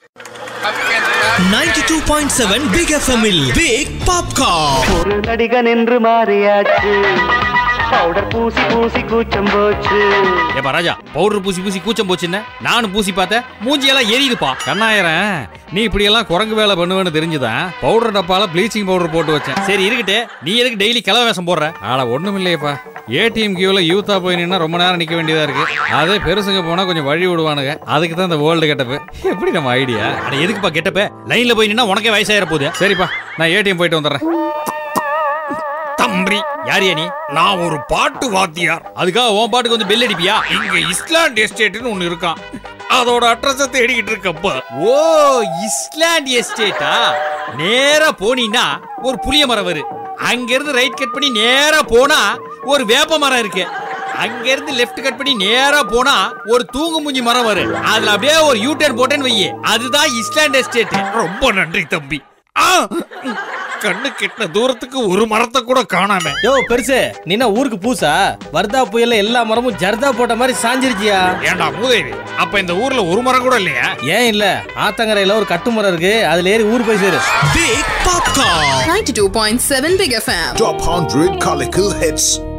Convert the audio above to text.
92.7 big எஃப்எம்மில் big popcorn ஒரு நடிகன் என்று மாறியாச்சு பவுடர் பூசி பூசி கூச்சம் போச்சு ஏப்பா ராஜா பவுடர் பூசி பூசி கூச்சம் போச்சுன்னு நானும் பூசி பார்த்தேன் மூஞ்சியெல்லாம் எரியுதுப்பா கண்ணாயிரம் நீ இப்படி எல்லாம் குரங்கு வேலை பண்ணுவேன்னு தெரிஞ்சுதான் பவுடர் டப்பால ப்ளீச்சிங் பவுடர் போட்டு வச்சேன் சரி இருக்கட்டு நீ எதுக்கு டெய்லி கிளவ வேஷம் போடுற ஆனா ஒண்ணும் இல்லையப்பா ஏடிஎம் கியூல யூத்தா போய் நின்னா ரொம்ப நேரம் நிக்க வேண்டியதா இருக்கு அதே பெருசுங்க போனா கொஞ்சம் வழி விடுவானுங்க அதுக்கு தான் இந்த வேர்ல்டு கெட்டப்பு எப்படி நம்ம ஐடியா அட எதுக்குப்பா கெட்டப்பு லைன்ல போய் நின்னா உனக்கே வயசாயிர போகுது சரிப்பா நான் ஏடிஎம் போயிட்டு வந்துடுறேன் தம்பி யாரியா நீ நான் ஒரு பாட்டு வாத்தியார் அதுக்காக உன் பாட்டுக்கு வந்து பெல் அடிப்பியா இங்க இஸ்லாண்ட் எஸ்டேட்னு ஒண்ணு இருக்கான் அதோட அட்ரஸை தேடிக்கிட்டு இருக்கப்ப ஓ இஸ்லாண்ட் எஸ்டேட்டா நேரா போனீன்னா ஒரு புளிய மரம் வரு அங்க இருந்து ரைட் கட் பண்ணி நேரா போனா ஒரு வேப்ப மரம் இருக்கு அங்க இருந்து லெஃப்ட் கட் பண்ணி நேரா போனா ஒரு தூங்கு மூஞ்சி மரம் வரும் அதுல அப்படியே ஒரு யூ டர்ன் போட்டேன்னு வையே அதுதான் இஸ்லாண்ட் எஸ்டேட் ரொம்ப நன்றி தம்பி ஆ! கண்ணு கெட்டின தூரத்துக்கு ஒரு மரத்தை கூட காணாம யோ பெருசு நீ என்ன ஊருக்கு பூசா வர்தா புயல்ல எல்லா மரமும் ஜர்தா போட்ட மாதிரி சாஞ்சிருச்சியா ஏண்டா மூதேவி அப்ப இந்த ஊர்ல ஒரு மரம் கூட இல்லையா ஏன் இல்ல ஆத்தங்கரையில ஒரு கட்டு மரம் இருக்கு அதுல ஏறி ஊர் போய் சேரு big popcorn 92.7 Big FM. Top 100 Calicle hits.